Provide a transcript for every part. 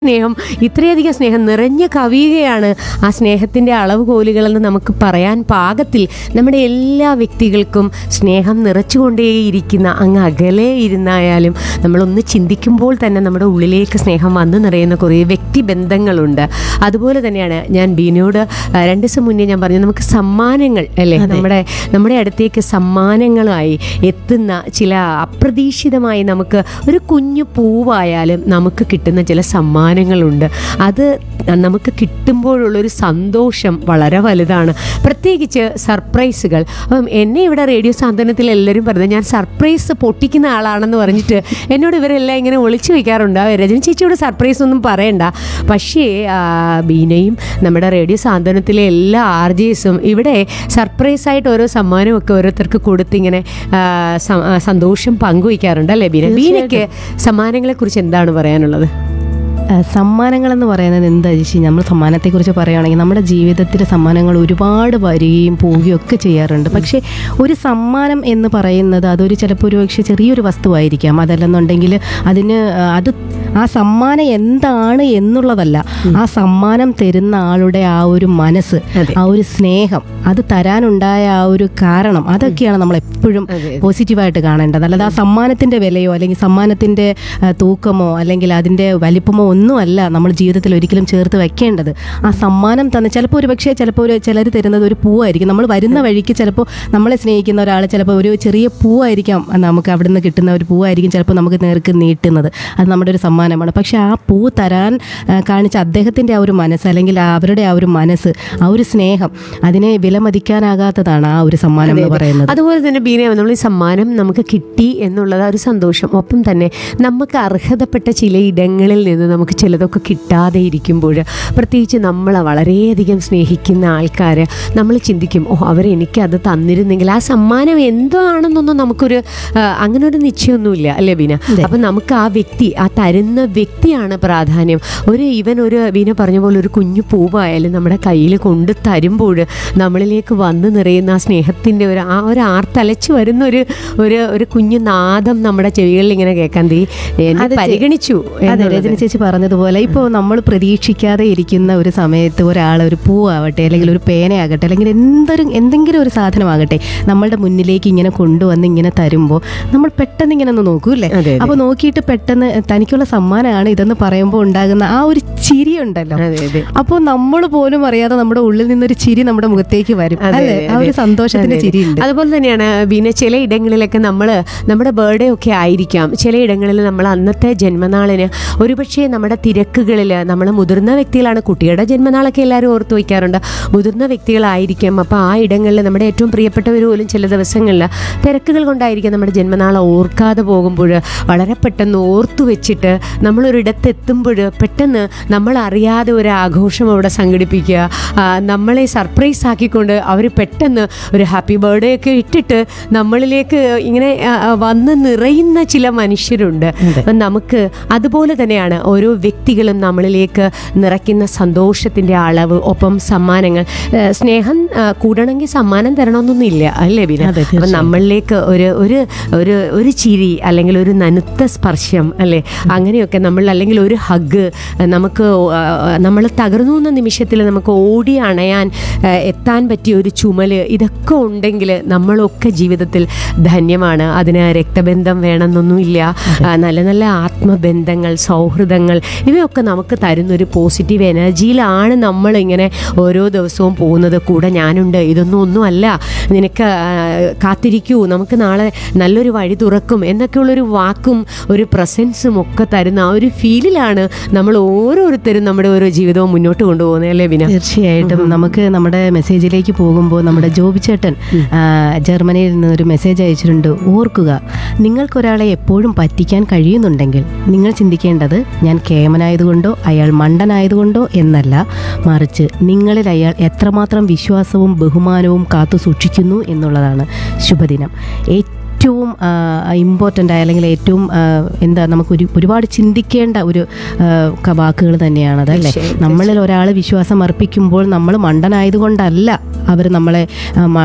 സ്നേഹം ഇത്രയധികം സ്നേഹം നിറഞ്ഞു കവിയുകയാണ് ആ സ്നേഹത്തിൻ്റെ അളവുകോലുകളെന്ന് നമുക്ക് പറയാൻ പാകത്തിൽ നമ്മുടെ എല്ലാ വ്യക്തികൾക്കും സ്നേഹം നിറച്ചുകൊണ്ടേയിരിക്കുന്ന അങ്ങ് അകലെ ഇരുന്നായാലും നമ്മളൊന്ന് ചിന്തിക്കുമ്പോൾ തന്നെ നമ്മുടെ ഉള്ളിലേക്ക് സ്നേഹം വന്നു നിറയുന്ന കുറേ വ്യക്തിബന്ധങ്ങളുണ്ട് അതുപോലെ തന്നെയാണ് ഞാൻ ബീനോട് ആ, രണ്ട് ദിവസം മുന്നേ ഞാൻ പറഞ്ഞു നമുക്ക് സമ്മാനങ്ങൾ അല്ലേ നമ്മുടെ നമ്മുടെ അടുത്തേക്ക് സമ്മാനങ്ങളായി എത്തുന്ന ചില അപ്രതീക്ഷിതമായി നമുക്ക് ഒരു കുഞ്ഞു പൂവായാലും നമുക്ക് കിട്ടുന്ന ചില സമ്മാനങ്ങളുണ്ട് അത് നമുക്ക് കിട്ടുമ്പോഴുള്ളൊരു സന്തോഷം വളരെ വലുതാണ് പ്രത്യേകിച്ച് സർപ്രൈസുകൾ അപ്പം എന്നെ ഇവിടെ റേഡിയോ സാന്ത്വനത്തിൽ എല്ലാവരും പറഞ്ഞത് ഞാൻ സർപ്രൈസ് പൊട്ടിക്കുന്ന ആളാണെന്ന് പറഞ്ഞിട്ട് എന്നോട് ഇവരെല്ലാം ഇങ്ങനെ ഒളിച്ചു വയ്ക്കാറുണ്ട് ആ രജനി ചേച്ചിയോട് സർപ്രൈസ് ഒന്നും പറയണ്ട പക്ഷേ ആ, ബീനയും നമ്മുടെ റേഡിയോ സാന്ത്വനത്തിലെ എല്ലാ ആർ ജെസും ഇവിടെ സർപ്രൈസായിട്ട് ഓരോ സമ്മാനമൊക്കെ ഓരോരുത്തർക്ക് കൊടുത്ത് ഇങ്ങനെ ആ, സ- ആ, സന്തോഷം പങ്കുവയ്ക്കാറുണ്ട് അല്ലേ ബീന ബീനയ്ക്ക് സമ്മാനങ്ങളെ കുറിച്ച് എന്താണ് പറയാനുള്ളത് ആ, സമ്മാനങ്ങൾ എന്ന് പറയുന്നത് എന്താ ചേച്ചി നമ്മൾ സമ്മാനത്തെക്കുറിച്ച് പറയുകയാണെങ്കിൽ നമ്മുടെ ജീവിതത്തിൽ സമ്മാനങ്ങൾ ഒരുപാട് വരികയും പോവുകയും ഒക്കെ ചെയ്യാറുണ്ട് പക്ഷേ ഒരു സമ്മാനം എന്ന് പറയുന്നത് അതൊരു ചിലപ്പോൾ ഒരു പക്ഷേ ചെറിയൊരു വസ്തുവായിരിക്കാം അതല്ലെന്നുണ്ടെങ്കിൽ അതിന് ആ, അത് ആ സമ്മാനം എന്താണ് എന്നുള്ളതല്ല ആ സമ്മാനം തരുന്ന ആളുടെ ആ ഒരു മനസ്സ് അതെ. ആ ഒരു സ്നേഹം അത് തരാനുണ്ടായ ആ ഒരു കാരണം അതൊക്കെയാണ് നമ്മൾ എപ്പോഴും അതെ, അതെ. പോസിറ്റീവായിട്ട് കാണേണ്ടത് അല്ലാതെ ആ സമ്മാനത്തിന്റെ വിലയോ അല്ലെങ്കിൽ സമ്മാനത്തിന്റെ ആ, തൂക്കമോ അല്ലെങ്കിൽ അതിന്റെ വലിപ്പമോ ഒന്നുമല്ല നമ്മൾ ജീവിതത്തിൽ ഒരിക്കലും ചേർത്ത് വെക്കേണ്ടത് ആ സമ്മാനം തന്ന ചിലപ്പോൾ ഒരു പക്ഷേ ചിലപ്പോൾ ഒരു ചിലർ തരുന്നത് ഒരു പൂവായിരിക്കും നമ്മൾ വരുന്ന വഴിക്ക് ചിലപ്പോൾ നമ്മളെ സ്നേഹിക്കുന്ന ഒരാൾ ചിലപ്പോൾ ഒരു ചെറിയ പൂവായിരിക്കാം നമുക്ക് അവിടെ നിന്ന് കിട്ടുന്ന ഒരു പൂവായിരിക്കും ചിലപ്പോൾ നമുക്ക് നേർക്ക് നീട്ടുന്നത് അത് നമ്മുടെ ഒരു സമ്മാനമാണ് പക്ഷെ ആ പൂ തരാൻ ആ, കാണിച്ച അദ്ദേഹത്തിന്റെ ആ ഒരു മനസ്സ് അല്ലെങ്കിൽ ആ അവരുടെ ആ ഒരു മനസ്സ് ആ ഒരു സ്നേഹം അതിനെ വിലമതിക്കാനാകാത്തതാണ് ആ ഒരു സമ്മാനം എന്ന് പറയുന്നത് അതുപോലെ തന്നെ ബീന നമ്മൾ ഈ സമ്മാനം നമുക്ക് കിട്ടി എന്നുള്ളത് ആ ഒരു സന്തോഷം ഒപ്പം തന്നെ നമുക്ക് അർഹതപ്പെട്ട ചില ഇടങ്ങളിൽ നിന്ന് നമുക്ക് ചിലതൊക്കെ കിട്ടാതെ ഇരിക്കുമ്പോൾ പ്രത്യേകിച്ച് നമ്മളെ വളരെയധികം സ്നേഹിക്കുന്ന ആൾക്കാർ നമ്മൾ ചിന്തിക്കും ഓ അവരെനിക്ക് അത് തന്നിരുന്നെങ്കിൽ ആ സമ്മാനം എന്താണെന്നൊന്നും നമുക്കൊരു ആ, അങ്ങനെ ഒരു നിശ്ചയമൊന്നുമില്ല അല്ലേ ബീന അപ്പം നമുക്ക് ആ വ്യക്തി ആ തരുന്ന വ്യക്തിയാണ് പ്രാധാന്യം ഒരു ഇവൻ ഒരു ബീന പറഞ്ഞ പോലെ ഒരു കുഞ്ഞു പൂവായാലും നമ്മുടെ കയ്യിൽ കൊണ്ട് തരുമ്പോൾ നമ്മളിലേക്ക് വന്നു നിറയുന്ന ആ സ്നേഹത്തിൻ്റെ ഒരു ആ ഒരു ആർത്തലച്ച് വരുന്ന ഒരു ഒരു ഒരു കുഞ്ഞു നാദം നമ്മുടെ ചെവികളിൽ ഇങ്ങനെ കേൾക്കാൻ തീ എന്നെ അത് ചെ- പരിഗണിച്ചു അതെ എന്നുള്ളത്. രജനി ചേച്ചി പറഞ്ഞതുപോലെ ഇപ്പോൾ നമ്മൾ പ്രതീക്ഷിക്കാതെ ഇരിക്കുന്ന ഒരു സമയത്ത് ഒരാൾ ഒരു പൂവാവട്ടെ അല്ലെങ്കിൽ ഒരു പേനയാകട്ടെ അല്ലെങ്കിൽ എന്തൊരു എന്തെങ്കിലും ഒരു സാധനമാകട്ടെ നമ്മളുടെ മുന്നിലേക്ക് ഇങ്ങനെ കൊണ്ടുവന്ന് ഇങ്ങനെ തരുമ്പോൾ നമ്മൾ പെട്ടെന്ന് ഇങ്ങനെ ഒന്ന് നോക്കൂ അല്ലേ അതെ, അതെ. അപ്പോൾ നോക്കിയിട്ട് പെട്ടെന്ന് തനിക്കുള്ള സമ്മാനമാണ് ഇതെന്ന് പറയുമ്പോൾ ഉണ്ടാകുന്ന ആ ഒരു ചിരി ഉണ്ടല്ലോ അതെ അതെ അപ്പോൾ നമ്മൾ പോലും അറിയാതെ നമ്മുടെ ഉള്ളിൽ നിന്നൊരു ചിരി നമ്മുടെ മുഖത്തേക്ക് വരും അതെ, അല്ലേ അതെ, ആ ഒരു അതെ. സന്തോഷത്തിന്റെ അതെ, അതെ. ചിരി ഉണ്ട് അതുപോലെ തന്നെയാണ് പിന്നെ ചില ഇടങ്ങളിലൊക്കെ നമ്മൾ നമ്മുടെ ബർത്ത്ഡേ ഒക്കെ ആയിരിക്കാം ചില ഇടങ്ങളിൽ നമ്മൾ അന്നത്തെ ജന്മനാളിന് ഒരുപക്ഷെ നമ്മുടെ തിരക്കുകളിൽ നമ്മൾ മുതിർന്ന വ്യക്തികളാണ് കുട്ടിയുടെ ജന്മനാളൊക്കെ എല്ലാവരും ഓർത്ത് വയ്ക്കാറുണ്ട് മുതിർന്ന വ്യക്തികളായിരിക്കാം അപ്പോൾ ആ ഇടങ്ങളിൽ നമ്മുടെ ഏറ്റവും പ്രിയപ്പെട്ടവർ പോലും ചില ദിവസങ്ങളിൽ തിരക്കുകൾ കൊണ്ടായിരിക്കാം നമ്മുടെ ജന്മനാൾ ഓർക്കാതെ പോകുമ്പോൾ വളരെ പെട്ടെന്ന് ഓർത്തു വെച്ചിട്ട് നമ്മളൊരിടത്ത് എത്തുമ്പോൾ പെട്ടെന്ന് നമ്മൾ അറിയാതെ ഒരു ആഘോഷം അവിടെ സംഘടിപ്പിക്കുക ആ, നമ്മളെ സർപ്രൈസ് ആക്കിക്കൊണ്ട് അവർ പെട്ടെന്ന് ഒരു ഹാപ്പി ബർത്ത്ഡേ ഒക്കെ ഇട്ടിട്ട് നമ്മളിലേക്ക് ഇങ്ങനെ ആ, ആ, വന്ന് നിറയുന്ന ചില മനുഷ്യരുണ്ട് അപ്പം നമുക്ക് അതുപോലെ തന്നെയാണ് ഓരോ വ്യക്തികളും നമ്മളിലേക്ക് നിറയ്ക്കുന്ന സന്തോഷത്തിൻ്റെ അളവ് ഒപ്പം സമ്മാനങ്ങൾ ഏ, സ്നേഹം ആ, കൂടണമെങ്കിൽ സമ്മാനം തരണമെന്നൊന്നുമില്ല അല്ലേ ബീന അതെ, അപ്പം നമ്മളിലേക്ക് ഒരു ഒരു ഒരു ഒരു ചിരി അല്ലെങ്കിൽ ഒരു നനുത്ത സ്പർശം അല്ലേ അങ്ങനെയൊക്കെ നമ്മൾ അല്ലെങ്കിൽ ഒരു ഹഗ് നമുക്ക് നമ്മൾ തകർന്നു എന്ന നിമിഷത്തിൽ നമുക്ക് ഓടി അണയാൻ ആ, എത്താൻ പറ്റിയ ഒരു ചുമല് ഇതൊക്കെ ഉണ്ടെങ്കിൽ നമ്മളൊക്കെ ജീവിതത്തിൽ ധന്യമാണ് അതിന് രക്തബന്ധം വേണമെന്നൊന്നുമില്ല ആ, നല്ല നല്ല ആത്മബന്ധങ്ങൾ സൗഹൃദങ്ങൾ ഇവയൊക്കെ നമുക്ക് തരുന്നൊരു പോസിറ്റീവ് എനർജിയിലാണ് നമ്മൾ ഇങ്ങനെ ഓരോ ദിവസവും പോകുന്നത് കൂടെ ഞാനുണ്ട് ഇതൊന്നും ഒന്നുമല്ല നിനക്ക് ആ, കാത്തിരിക്കൂ നമുക്ക് നാളെ നല്ലൊരു വഴി തുറക്കും എന്നൊക്കെയുള്ളൊരു വാക്കും ഒരു പ്രസൻസും ഒക്കെ തരുന്ന ആ ഒരു ഫീലിലാണ് നമ്മൾ ഓരോരുത്തരും നമ്മുടെ ഓരോ ജീവിതവും മുന്നോട്ട് കൊണ്ടുപോകുന്നത് അല്ലേ ബിന തീർച്ചയായിട്ടും നമുക്ക് നമ്മുടെ മെസ്സേജിലേക്ക് പോകുമ്പോൾ നമ്മുടെ ജോബി ചേട്ടൻ ആ, ജർമ്മനിയിൽ നിന്ന് ഒരു മെസ്സേജ് അയച്ചിട്ടുണ്ട് ഓർക്കുക നിങ്ങൾക്കൊരാളെ എപ്പോഴും പറ്റിക്കാൻ കഴിയുന്നുണ്ടെങ്കിൽ നിങ്ങൾ ചിന്തിക്കേണ്ടത് ഞാൻ കേമനായതുകൊണ്ടോ അയാൾ മണ്ടനായതുകൊണ്ടോ എന്നല്ല മറിച്ച് നിങ്ങളിൽ അയാൾ എത്രമാത്രം വിശ്വാസവും ബഹുമാനവും കാത്തു സൂക്ഷിക്കുന്നു എന്നുള്ളതാണ് ശുഭദിനം ഏറ്റവും ഇമ്പോർട്ടൻ്റ് ആയ അല്ലെങ്കിൽ ഏറ്റവും ആ, എന്താ നമുക്ക് ഒരു ഒരുപാട് ചിന്തിക്കേണ്ട ഒരു ആ, ക- വാക്കുകൾ തന്നെയാണത് അല്ലേ തീർച്ചയായും, നമ്മളിൽ ഒരാൾ വിശ്വാസം അർപ്പിക്കുമ്പോൾ നമ്മൾ മണ്ടനായതുകൊണ്ടല്ല അവർ നമ്മളെ ആ, മ-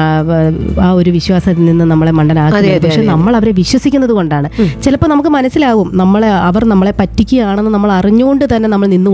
ആ ഒരു വിശ്വാസത്തിൽ നിന്ന് നമ്മളെ അതെ, മണ്ടനാക്കുന്നത് അതെ, പക്ഷെ അതെ. നമ്മൾ അവരെ വിശ്വസിക്കുന്നത് കൊണ്ടാണ് ചിലപ്പോൾ നമുക്ക് മനസ്സിലാവും നമ്മളെ അവർ നമ്മളെ പറ്റിക്കുകയാണെന്ന് നമ്മൾ അറിഞ്ഞുകൊണ്ട് തന്നെ നമ്മൾ നിന്നു